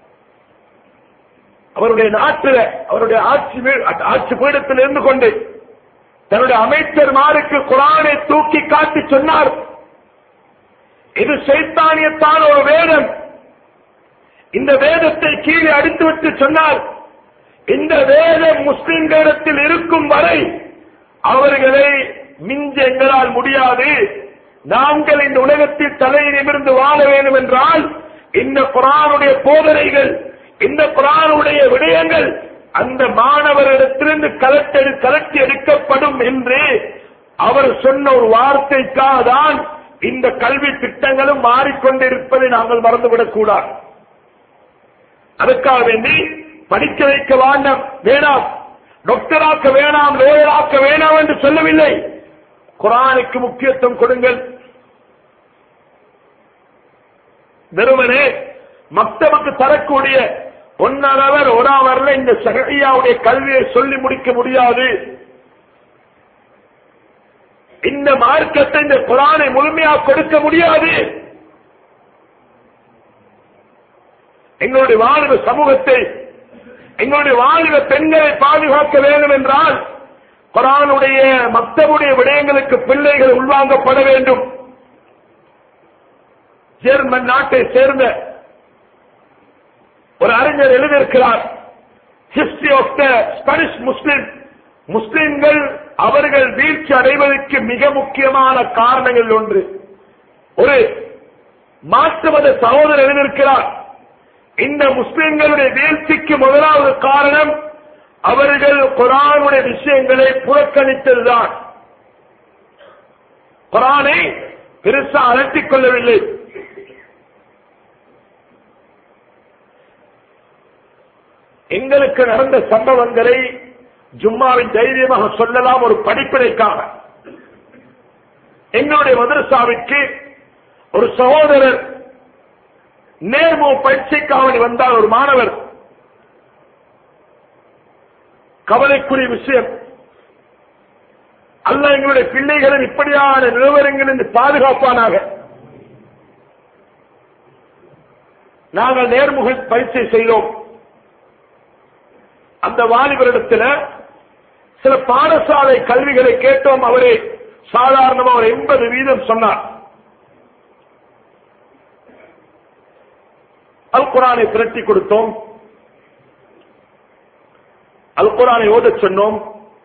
அவருடைய நாட்டில் அவருடைய ஆட்சி வீ- ஆட்சி பீடத்தில் இருந்து கொண்டு தன்னுடைய அமைச்சர்மாருக்கு குரானை தூக்கி காட்டி சொன்னார் இது சைத்தானியத்தான ஒரு வேதம் இந்த வேதத்தை கீழே அடித்துவிட்டு சொன்னார் இந்த வேதம் முஸ்லிம்களிடத்தில் இருக்கும் வரை அவர்களை மிஞ்ச எங்களால் முடியாது நாங்கள் இந்த உலகத்தில் தலை நிமிர்ந்து வாழ வேண்டும் என்றால் இந்த குரானுடைய போதனைகள் இந்த குரானுடைய விடயங்கள் அந்த மாணவரிடத்திலிருந்து கலெக்டர் கலட்டி எடுக்கப்படும் என்று அவர் சொன்ன ஒரு வார்த்தைக்காக தான் இந்த கல்வி திட்டங்களும் மாறிக்கொண்டிருப்பதை நாங்கள் மறந்துவிடக் கூடாது அதுக்காக வேண்டி படிக்க வைக்க வேண்டாம் வேணாம் டாக்டராக்க வேணாம் லோயராக்க வேணாம் என்று சொல்லவில்லை குரானுக்கு முக்கியத்துவம் கொடுங்கள் வெறுமனே மக்தபுக்கு தரக்கூடிய ஒன்னவர் ஒரு அவர்ல இந்த சகரியாவுடைய கல்வியை சொல்லி முடிக்க முடியாது இந்த மார்க்கத்தை இந்த குரானை முழுமையாக கொடுக்க முடியாது எங்களுடைய வாலிப சமூகத்தை எங்களுடைய வாலிப பெண்களை பாதுகாக்க வேண்டும் என்றால் குரானுடைய மக்தபுடைய விடயங்களுக்கு பிள்ளைகள் உள்வாங்கப்பட வேண்டும் ஜெர்மன் நாட்டை சேர்ந்த ஒரு அறிஞர் எழுதியிருக்கிறார் history of the Spanish Muslim முஸ்லிம்கள் அவர்கள் வீழ்ச்சி அடைவதற்கு மிக முக்கியமான காரணங்கள் ஒன்று ஒரு மாற்று மத சகோதரர் எழுதியிருக்கிறார் இந்த முஸ்லிம்களுடைய வீழ்ச்சிக்கு முதலாவது காரணம் அவர்கள் குரானுடைய விஷயங்களை புறக்கணித்ததுதான் குரானை பெருசா அலட்டிக் கொள்ளவில்லை எங்களுக்கு நடந்த சம்பவங்களை ஜும்மாவின் தைரியமாக சொல்லலாம் ஒரு படிப்பினைக்காக எங்களுடைய மதரசாவிற்கு ஒரு சகோதரர் நேர்மோ பயிற்சிக்காக வந்தால் ஒரு மாணவர் கவலைக்குரிய விஷயம் அல்ல எங்களுடைய பிள்ளைகளின் இப்படியான நிலவரங்களில் பாதுகாப்பானாக நாங்கள் நேர்முக பயிற்சி செய்தோம் அந்த வாலிபரிடத்தில் சில பாடசாலை கல்விகளை கேட்டோம் அவரே சாதாரணமா ஒரு எண்பது வீதம் சொன்னார் அல் குரானை திரட்டி கொடுத்தோம் அல் குரானை ஓதச் சொன்னோம்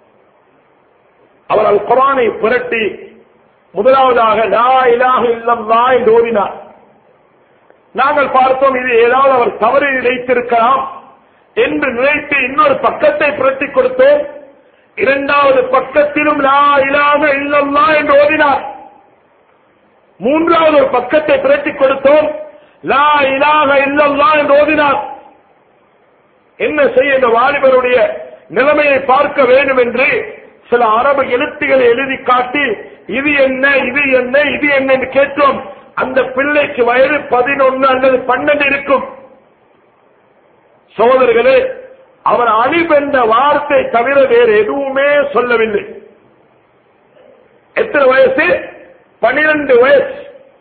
அவர் அல் குரானை புரட்டி முதலாவதாக லா இலாஹ இல்லல்லா என்று ஓதினார் நாங்கள் பார்த்தோம் இது ஏதாவது அவர் தவறு நினைத்திருக்கலாம் என்று நினைத்து இன்னொரு பக்கத்தை புரட்டி கொடுத்தோம் இரண்டாவது பக்கத்திலும் லா இலாஹ இல்லல்லா என்று ஓதினார் மூன்றாவது ஒரு பக்கத்தை புரட்டி கொடுத்தோம் லா இலாஹ இல்லல்லா என்று ஓதினார் என்ன செய்ய இந்த வாலிபருடைய நிலைமையை பார்க்க வேண்டும் என்று சில அரபு எழுத்துக்களை எழுதி காட்டி இது என்ன இது என்ன இது என்ன என்று கேட்டோம் அந்த பிள்ளைக்கு வயது பதினொன்னு அல்லது பன்னெண்டு இருக்கும் சோதர்களே அவர் அழிவு என்ற வார்த்தை தவிர வேறு எதுவுமே சொல்லவில்லை எத்தனை வயசு பனிரெண்டு வயசு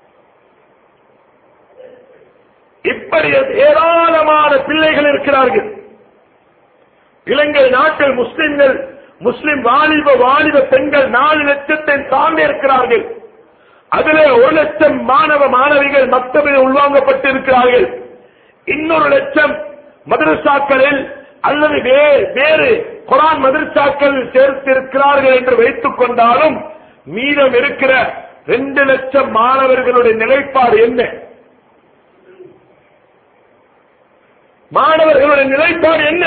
இப்படி ஏராளமான பிள்ளைகள் இருக்கிறார்கள் இலங்கை நாட்டில் முஸ்லிம்கள் முஸ்லிம் வாலிப வாலிப பெண்கள் நாலு லட்சத்தை தாண்டி இருக்கிறார்கள் அதிலே ஒரு லட்சம் மாணவ மாணவிகள் மக்தபில் உள்வாங்கப்பட்டு இருக்கிறார்கள் இன்னொரு லட்சம் மதரசாக்களில் அல்லது வே- வேறு குரான் மதரசாக்கள் சேர்த்திருக்கிறார்கள் என்று வைத்துக் கொண்டாலும் மீதம் இருக்கிற ரெண்டு லட்சம் மாணவர்களுடைய நிலைப்பாடு என்ன மாணவர்களுடைய நிலைப்பாடு என்ன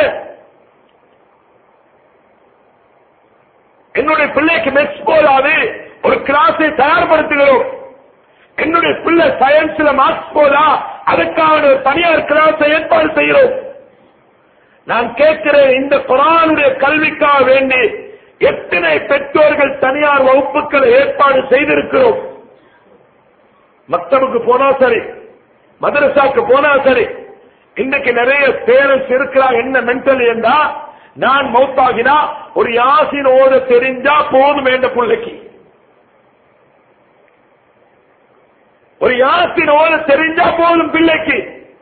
என்னுடைய பிள்ளைக்கு மெக்ஸ் போதாது ஒரு கிளாஸை தயார்படுத்துகிறோம் என்னுடைய பிள்ளை சயின்ஸ்ல மார்க்ஸ் போதா அதுக்காக ஒரு தனியார் கிளாஸை ஏற்பாடு செய்கிறோம் நான் கேட்கிறேன் இந்த குரானுடைய கல்விக்காக வேண்டி எத்தனை பெற்றோர்கள் தனியார் வகுப்புகளை ஏற்பாடு செய்திருக்கிறோம் மக்தபுக்கு போனா சரி மதரசாக்கு போனா சரி இன்னைக்கு நிறைய பேரண்ட்ஸ் இருக்கிறாங்க என்ன மென்டல் என்றா நான் மௌத்தாகினா ஒரு யாசின் ஓத தெரிஞ்சா போதும் என்ற பிள்ளைக்கு ஒரு யாசின் ஓத தெரிஞ்சா போதும் பிள்ளைக்கு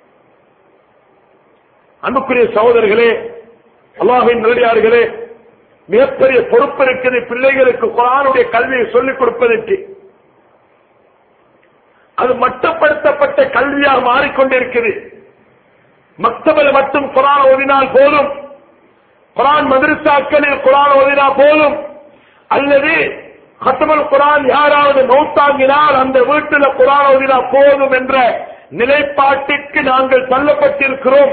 அன்புக்குரிய சகோதரர்களே அல்லாஹின் நல்லடியார்களே மிகப்பெரிய பொறுப்பு இருக்குது பிள்ளைகளுக்கு குரானுடைய கல்வியை சொல்லிக் கொடுப்பதற்கு அது மட்டுப்படுத்தப்பட்ட கல்வியாக மாறிக்கொண்டிருக்கிறது மக்தபில் மட்டும் குரான் ஓதினால் போதும் குரான் மதரசாக்களில் குரான் ஓதினா போதும் அல்லது கத்தமல் குரான் யாராவது நோத்தாங்கினால் அந்த வீட்டில் குரான் ஓதினா போதும் என்ற நிலைப்பாட்டிற்கு நாங்கள் தள்ளப்பட்டிருக்கிறோம்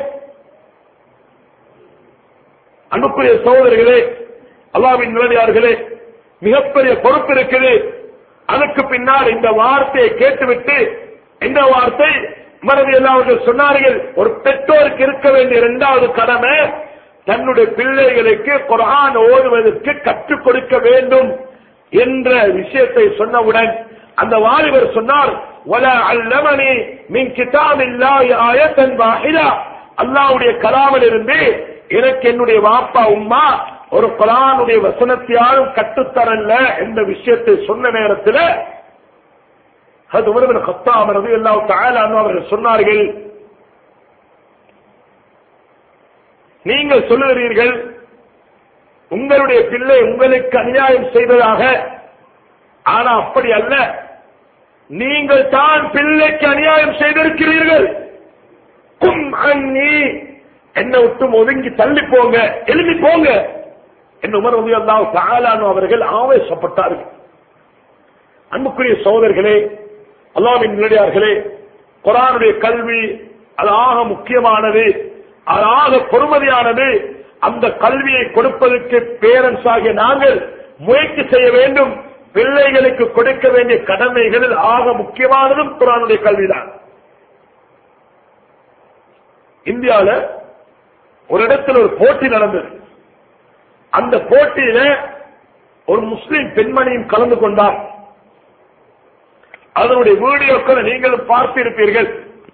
அன்புக்குரிய சகோதரர்களே அல்லாவின் நிலையார்களே மிகப்பெரிய பொறுப்பு இருக்குது அதுக்கு பின்னால் இந்த வார்த்தையை கேட்டுவிட்டு இந்த வார்த்தை மனது அவர்கள் சொன்னார்கள் ஒரு பெற்றோருக்கு இருக்க வேண்டிய இரண்டாவது கடமை தன்னுடைய பிள்ளைகளுக்கு குரான் ஓதுவதற்கு கற்றுக் கொடுக்க வேண்டும் என்ற விஷயத்தை சொன்னவுடன் அந்த வாலிபர் சொன்னார் வல அல்லமணி மின் கிதாபில்லாஹி ஆயத்தன் வாஹிதா அல்லாஹ்வுடைய கலாமில் இருந்து எனக்கு என்னுடைய வாப்பா உம்மா ஒரு குரானுடைய வசனத்தையாலும் கட்டுத்தரல என்ற விஷயத்தை சொன்ன நேரத்தில் அது உறவின் கத்தாம் ரவி அல்லாஹ் தாயாலும் அவர்கள் சொன்னார்கள் நீங்கள் சொல்லுகிறீர்கள் உங்களுடைய பிள்ளை உங்களுக்கு அநியாயம் செய்வதாக ஆனா அப்படி அல்ல நீங்கள் தான் பிள்ளைக்கு அநியாயம் செய்திருக்கிறீர்கள் கும் அன்னி என்னை விட்டு ஒதுங்கி தள்ளி போங்க எழுதி போங்க என்று உமர் ரவி அல்லாஹ் தாயானு அவர்கள் ஆவேசப்பட்டார்கள் அன்புக்குரிய சகோதரர்களே அல்லாவின் நிலையார்களே குரானுடைய கல்வி அது ஆக முக்கியமானது அது ஆக பொறுமதியானது அந்த கல்வியை கொடுப்பதற்கு பேரண்ட்ஸ் ஆகிய நாங்கள் முயற்சி செய்ய வேண்டும் பிள்ளைகளுக்கு கொடுக்க வேண்டிய கடமைகளில் ஆக முக்கியமானதும் குரானுடைய கல்விதான் இந்தியாவில் ஒரு இடத்துல ஒரு போட்டி நடந்தது அந்த போட்டியில ஒரு முஸ்லிம் பெண்மணியும் கலந்து கொண்டார் அதனுடைய வீடியோக்களை நீங்களும் பார்த்திருப்பீர்கள்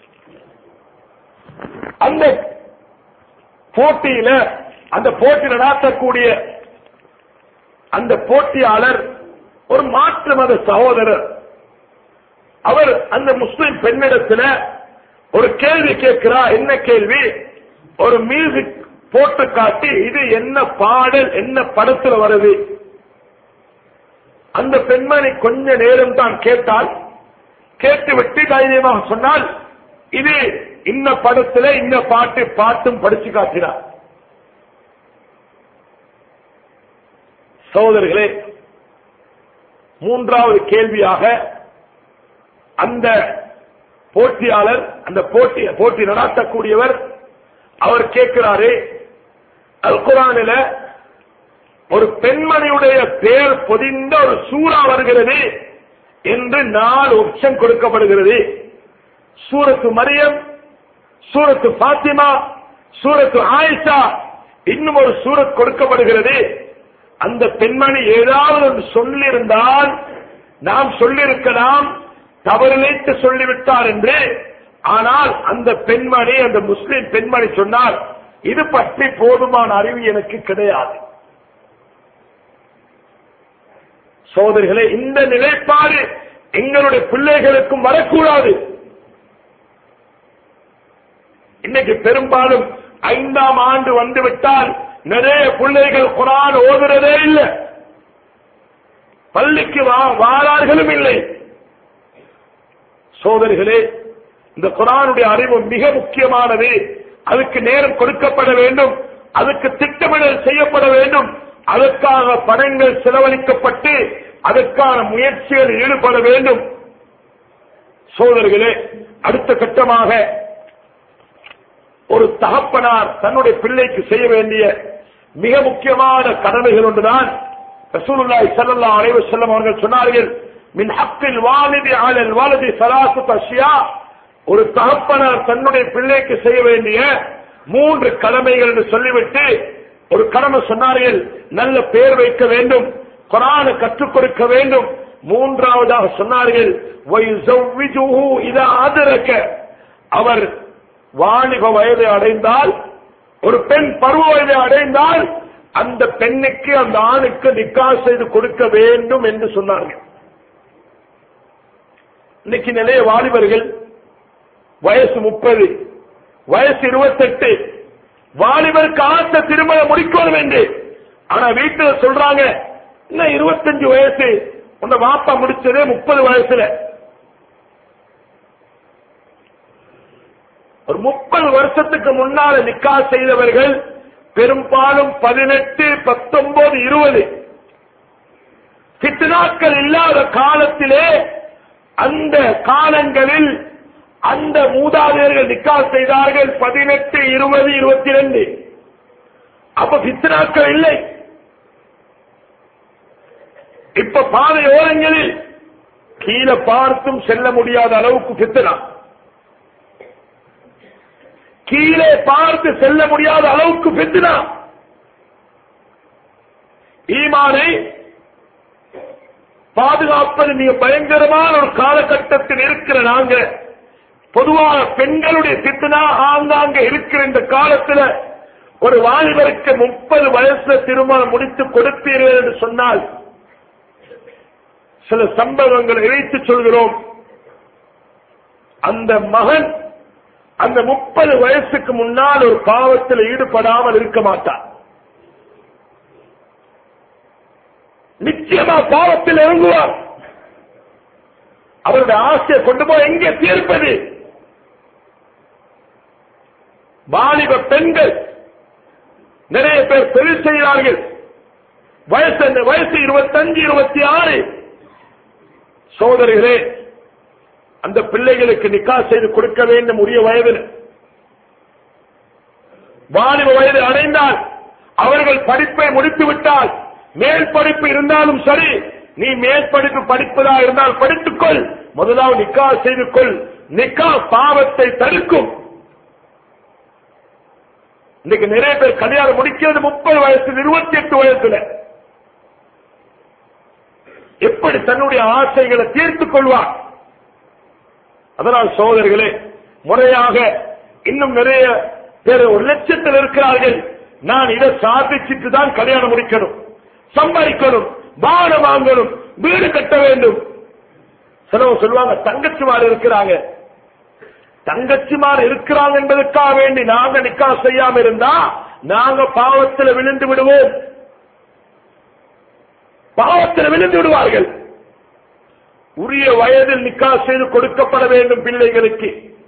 அந்த போட்டியில அந்த போட்டி நடாத்தக்கூடிய அந்த போட்டியாளர் ஒரு மாற்று மத சகோதரர் அவர் அந்த முஸ்லிம் பெண்ணிடத்துல ஒரு கேள்வி கேட்கிறார் என்ன கேள்வி ஒரு மியூசிக் போட்டு காட்டி இது என்ன பாடல் என்ன படத்துல வருது அந்த பெண்மணி கொஞ்ச நேரம் தான் கேட்டால் கேட்டுவிட்டு தைரியமாக சொன்னால் இது இன்ன படத்துல இன்ன பாட்டு பாட்டும் படிச்சு காட்டினார் சகோதரர்களே மூன்றாவது கேள்வியாக அந்த போட்டியாளர் அந்த போட்டி போட்டி நடாத்தக்கூடியவர் அவர் கேட்கிறாரு அல் குரானில ஒரு பெண்மணியுடைய பெயர் பொதிந்த ஒரு சூறா வருகிறது என்று நாலு ஒப்ஷன் கொடுக்கப்படுகிறது சூரத்து மரியம் சூரத்து பாத்திமா சூரத்து ஆயிஷா இன்னும் ஒரு சூரத் கொடுக்கப்படுகிறது அந்த பெண்மணி ஏதாவது ஒன்று சொல்லியிருந்தால் நாம் சொல்லியிருக்கலாம் தவறிழைத்து சொல்லிவிட்டார் என்று ஆனால் அந்த பெண்மணி அந்த முஸ்லிம் பெண்மணி சொன்னார் இது பற்றி போதுமான அறிவு எனக்கு கிடையாது சோதரிகளே இந்த நிலைப்பாடு எங்களுடைய பிள்ளைகளுக்கும் வரக்கூடாது இன்னைக்கு பெரும்பாலும் ஐந்தாம் ஆண்டு வந்துவிட்டால் நிறைய பிள்ளைகள் குரான் ஓதுறதே இல்லை பள்ளிக்கு வா- வாரார்களும் இல்லை சோதரிகளே இந்த குரானுடைய அறிவு மிக முக்கியமானது அதுக்கு நேரம் கொடுக்கப்பட வேண்டும் அதுக்கு திட்டமிடல் செய்யப்பட வேண்டும் அதற்காக பணங்கள் செலவழிக்கப்பட்டு அதற்கான முயற்சிகளில் ஈடுபட வேண்டும் சோதர்களே அடுத்த கட்டமாக ஒரு தகப்பனார் தன்னுடைய பிள்ளைக்கு செய்ய வேண்டிய மிக முக்கியமான கடமைகள் ஒன்றுதான் ரசூலுல்லாஹி ஸல்லல்லாஹு அலைஹி வஸல்லம் அவர்கள் சொன்னார்கள் மின் ஹக்கில் வாலிதி அலல் வலதி ஸலாத்து அஷ்யா ஒரு தகப்பனார் தன்னுடைய பிள்ளைக்கு செய்ய வேண்டிய மூன்று கடமைகள் என்று சொல்லிவிட்டு ஒரு கடமை சொன்னார்கள் நல்ல பெயர் வைக்க வேண்டும் குரானை கற்றுக் கொடுக்க வேண்டும் மூன்றாவதாக சொன்னார்கள் وَيُزَوِّجُهُ إِذَا أَدْرَكَ அவர் வாலிப வயதை அடைந்தால் ஒரு பெண் பருவ வயதை அடைந்தால் அந்த பெண்ணுக்கு அந்த ஆணுக்கு நிக்கா செய்து கொடுக்க வேண்டும் என்று சொன்னார்கள் இன்னைக்கு நிறைய வாலிபர்கள் வயசு முப்பது வயசு இருபத்தெட்டு வாலிபருக்கு ஆசை திருமணம் முடிக்கணும் என்று ஆனா வீட்டுல சொல்றாங்க இன்னும் இருபத்தஞ்சு வயசு உன்னை வாப்பா முடிச்சதே முப்பது வயசுல ஒரு முப்பது வருஷத்துக்கு முன்னால நிக்கா செய்தவர்கள் பெரும்பாலும் பதினெட்டு பத்தொன்பது இருபது பித்னாக்கள் இல்லாத காலத்திலே அந்த காலங்களில் அந்த மூதாதையர்கள் நிக்கா செய்தார்கள் பதினெட்டு இருபது இருபத்தி ரெண்டு அப்ப பித்னாக்கள் இல்லை இப்ப பாதை ஓரங்களில் கீழே பார்த்தும் செல்ல முடியாத அளவுக்கு பித்தனா கீழே பார்த்து செல்ல முடியாத அளவுக்கு பித்தனா ஈமானை பாதுகாப்பது மிக பயங்கரமான ஒரு காலகட்டத்தில் இருக்கிற நாங்க பொதுவாக பெண்களுடைய பித்தனா ஆங்காங்க இருக்கிற இந்த காலத்துல ஒரு வாலிபருக்கு முப்பது வயசுல திருமணம் முடித்து கொடுப்பீர்கள் என்று சொன்னால் சில சம்பவங்களை இழைத்து சொல்கிறோம் அந்த மகன் அந்த முப்பது வயசுக்கு முன்னால் ஒரு பாவத்தில் ஈடுபடாமல் இருக்க மாட்டார் நிச்சயமா பாவத்தில் இறங்குவார் அவருடைய ஆசையை கொண்டு போய் எங்கே தீர்ப்பது வாலிப பெண்கள் நிறைய பேர் தொழில் செய்கிறார்கள் வயசு வயசு இருபத்தஞ்சு இருபத்தி ஆறு சோதரிகளே அந்த பிள்ளைகளுக்கு நிக்கா செய்து கொடுக்க வேண்டும் உரிய வயதில் வாலிப வயது அடைந்தால் அவர்கள் படிப்பை முடித்து விட்டால் மேல் படிப்பு இருந்தாலும் சரி நீ மேல் படிப்பு படிப்பதா இருந்தால் படித்துக்கொள் முதலாவது நிக்கா செய்து கொள் நிக்கா பாவத்தை தடுக்கும் இன்னைக்கு நிறைய பேர் கல்யாணம் முடிக்கிறது முப்பது வயசு இருபத்தி எட்டு வயசுல எப்படி தன்னுடைய ஆசைகளை தீர்த்துக் கொள்வார் அதனால் சோதர்களே முறையாக இன்னும் நிறைய பேர் ஒரு லட்சத்தில் இருக்கிறார்கள் நான் இதை சாதிச்சுட்டு தான் கல்யாணம் முடிக்கணும் சம்பாதிக்கணும் வாகனம் வாங்கணும் வீடு கட்ட வேண்டும் சிலவங்க சொல்லுவாங்க தங்கச்சிமார் இருக்கிறாங்க தங்கச்சிமார் இருக்கிறாங்க என்பதற்காக வேண்டி நாங்க நிக்கா செய்யாம இருந்தா நாங்க பாவத்தில் விழுந்து விடுவோம் பாவத்தில் விழுந்து விடுவார்கள் உரிய வயதில் நிக்கா செய்து கொடுக்கப்பட வேண்டும் பிள்ளைகளுக்கு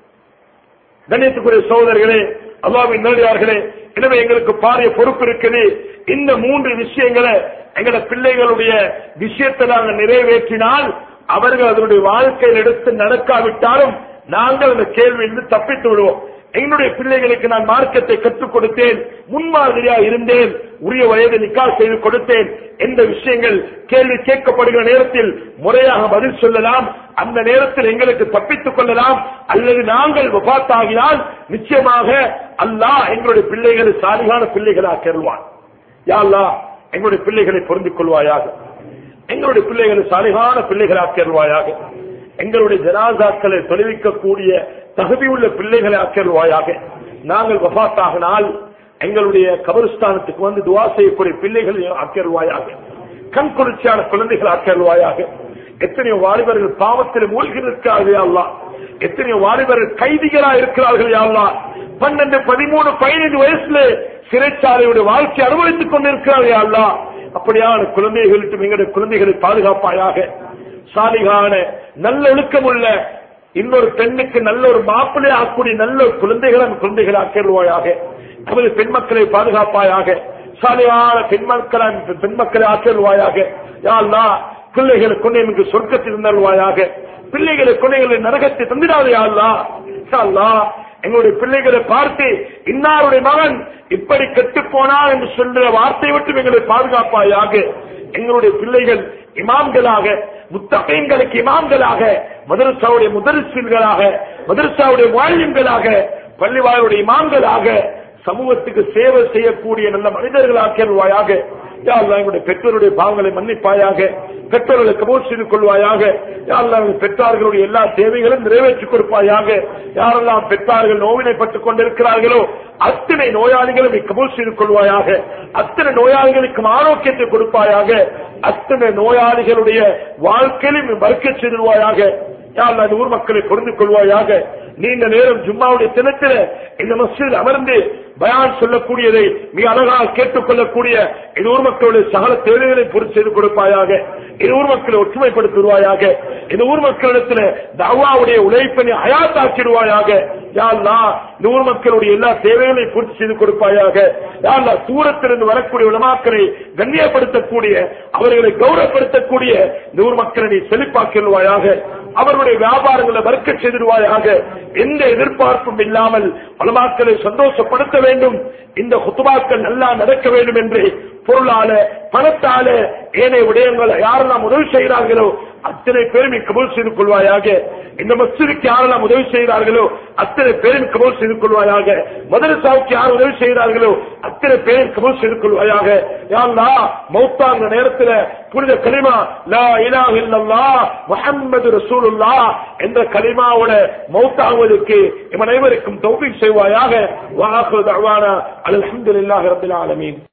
கணித்துக்குரிய சோதர்களே அல்லாவின் நேரடியார்களே எனவே எங்களுக்கு பாரிய பொறுப்பு இருக்குது இந்த மூன்று விஷயங்களை எங்களோட பிள்ளைகளுடைய விஷயத்தை நாங்கள் நிறைவேற்றினால் அவர்கள் அதனுடைய வாழ்க்கையில் எடுத்து நடக்காவிட்டாலும் நாங்கள் அந்த கேள்வியிலிருந்து தப்பித்து விடுவோம் என்னுடைய பிள்ளைகளுக்கு நான் மார்க்கத்தை கற்றுக் கொடுத்தேன் முன்மாதிரியா இருந்தேன் உரிய வயதை நிக்கா செய்து கொடுத்தேன் எந்த விஷயங்கள் கேள்வி கேட்கப்படுகிற நேரத்தில் முறையாக பதில் சொல்லலாம் அந்த நேரத்தில் எங்களுக்கு தப்பித்துக் கொள்ளலாம் அல்லது நாங்கள் விபாத்தாகினால் நிச்சயமாக அல்லாஹ் எங்களுடைய பிள்ளைகளை சாலிகான பிள்ளைகளாக கருவான் யா அல்லாஹ் எங்களுடைய பிள்ளைகளை பொருந்திக் கொள்வாயாக எங்களுடைய பிள்ளைகளை சாலிகான பிள்ளைகளாக கருவாயாக எங்களுடைய ஜனாசாக்களை தொலைவிக்கக்கூடிய தகுதியுள்ள பிள்ளைகளை ஆக்கிடுவாயாக நாங்கள் வபாத்தாகினால் எங்களுடைய கபரிஸ்தானத்துக்கு வந்து துவா செய்யக்கூடிய பிள்ளைகள் ஆக்கிடுவாயாக கண் குளிர்ச்சியான குழந்தைகள் ஆக்கிடுவாயாக எத்தனையோ வாலிபர்கள் பாவத்தில் மூழ்கி இருக்கிறார்கள் அல்லா எத்தனையோ வாலிபர்கள் கைதிகளா இருக்கிறார்கள் அல்லா பன்னெண்டு பதிமூணு பதினைந்து வயசுல சிறைச்சாலையுடைய வாழ்க்கை அனுபவித்துக் கொண்டிருக்கிறார்கள் அல்லா அப்படியான குழந்தைகளிட்டு எங்களுடைய குழந்தைகளை பாதுகாப்பாயாக சாலிகான நல்ல ஒழுக்கமுள்ள இன்னொரு பெண்ணுக்கு நல்ல ஒரு மாப்பிள்ளை ஆக்கூடிய நல்ல ஒரு குழந்தைகளை குழந்தைகளை ஆக்கிடுவாயாக நமது பெண் மக்களை பாதுகாப்பாயாக சாலியான பெண் மக்களை பெண் மக்களை ஆக்கிடுவாயாக யாழ்லா பிள்ளைகளை கொண்டு எனக்கு சொர்க்கத்தில் தருவாயாக பிள்ளைகளை கொண்டு நரகத்தை தந்திடாது யாழ்லா யாழ்லா எங்களுடைய பிள்ளைகளை பார்த்து இன்னாருடைய மகன் இப்படி கெட்டு போனான் என்று சொல்ற வார்த்தை விட்டு எங்களை பாதுகாப்பாயாக எங்களுடைய பிள்ளைகள் இமாம்களாக முத்தகைங்களுக்கு இமாம்களாக மதரசாவுடைய முதலிசீன்களாக மதரசாவுடைய வாழ்வியங்களாக பள்ளிவாயுடைய இமாம்களாக சமூகத்துக்கு சேவை செய்யக்கூடிய நல்ல மனிதர்களாக்கியல்வாயாக எங்களுடைய பெற்றோருடைய பாவங்களை மன்னிப்பாயாக பெற்றோர்களை கபோல் செய்து கொள்வாயாக யாரெல்லாம் பெற்றார்களுடைய எல்லா தேவைகளும் நிறைவேற்றிக் கொடுப்பாயாக யாரெல்லாம் பெற்றார்கள் நோவினைப்பட்டுக் கொண்டிருக்கிறார்களோ அத்தனை நோயாளிகளும் கபூல் செய்து கொள்வாயாக அத்தனை நோயாளிகளுக்கும் ஆரோக்கியத்தை கொடுப்பாயாக அத்தனை நோயாளிகளுடைய வாழ்க்கையிலும் மறுக்க செய்துவாயாக யார் அந்த ஊர் மக்களை புரிந்து கொள்வாயாக நீண்ட நேரம் ஜும்மாவுடைய தினத்தில் இந்த மசித் அமர்ந்து பயான் சொல்லக்கூடியதை மிக அழகாக கேட்டுக் கொள்ளக்கூடிய இந்த ஊர் மக்களுடைய சகல தேவைகளை பூர்த்தி செய்து கொடுப்பாயாக இந்த ஊர் மக்களை ஒற்றுமைப்படுத்துவாயாக இந்த ஊர் மக்களிடத்தில் தவாவுடைய உழைப்பை அயாத்தாக்கிடுவாயாக யாழ்லா இந்த ஊர் மக்களுடைய எல்லா தேவைகளையும் பூர்த்தி செய்து கொடுப்பாயாக யாழ்லா தூரத்திலிருந்து வரக்கூடிய உலமாக்களை கண்ணியப்படுத்தக்கூடிய அவர்களை கௌரவப்படுத்தக்கூடிய இந்த ஊர் மக்களை நீ செழிப்பாக்கிடுவாயாக அவருடைய வியாபாரங்களை வர்க்க செய்திருவாயாக எந்த எதிர்பார்ப்பும் இல்லாமல் பலமாக்களை சந்தோஷப்படுத்த வேண்டும் இந்த குத்துபாக்கள் நல்லா நடக்க வேண்டும் என்று பொருளால பணத்தால ஏனைய விடயங்களை யாரெல்லாம் உதவி செய்கிறார்களோ அத்தனை பேரும் கபூல் செய்து கொள்வாயாக இந்த மஸ்ஜிதுக்கு யாரெல்லாம் உதவி செய்கிறார்களோ அத்தனை பேரும் கபூல் செய்து கொள்வாயாக மதரசாவுக்கு யார் உதவி செய்கிறார்களோ அத்தனை பேரும் கபூல் செய்து கொள்வாயாக யாருலா மௌத்தாங்க நேரத்தில் புனித கலிமா லா இலாஹ இல்லல்லாஹ் முஹம்மது ரசூலுல்லா என்ற கலிமாவோட மௌத்தாகுவதற்கு இவன் அனைவருக்கும் தௌஃபீக் செய்வாயாக வாஹு தஅவானா அல்ஹம்துலில்லாஹி ரப்பில் ஆலமீன்